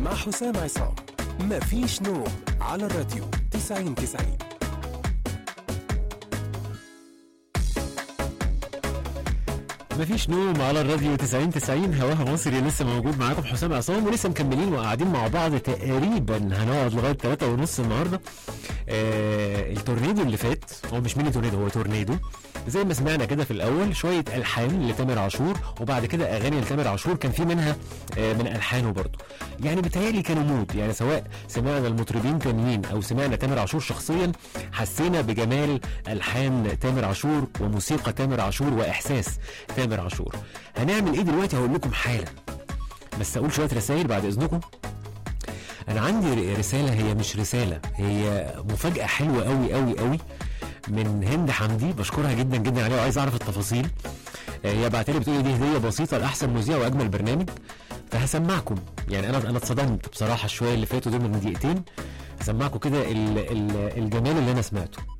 مع حسام عصام مفيش نوم على الراديو 90 90 مفيش نوم على الراديو 90 90 هواها مصري لسه موجود معاكم حسام عصام ولسه مكملين وقاعدين مع بعض تقريبا هنقعد لغايه 3 ونص النهارده آه التورنيدو اللي فات هو مش ميني تورنيدو هو تورنيدو زي ما سمعنا كده في الاول شويه الحان لتامر عاشور وبعد كده اغاني لتامر عاشور كان في منها آه من الحانه برضه يعني بتهيألي كانوا مود يعني سواء سمعنا المطربين تانيين او سمعنا تامر عاشور شخصيا حسينا بجمال الحان تامر عاشور وموسيقى تامر عاشور واحساس تامر عاشور هنعمل ايه دلوقتي هقول لكم حالا بس اقول شويه رسائل بعد اذنكم انا عندي رساله هي مش رساله هي مفاجاه حلوه قوي قوي قوي من هند حمدي بشكرها جدا جدا عليها وعايز اعرف التفاصيل آه، هي بعت لي بتقول لي دي هديه بسيطه لاحسن مذيع واجمل برنامج فهسمعكم يعني انا انا اتصدمت بصراحه الشويه اللي فاتوا دول من دقيقتين هسمعكم كده ال- ال- الجمال اللي انا سمعته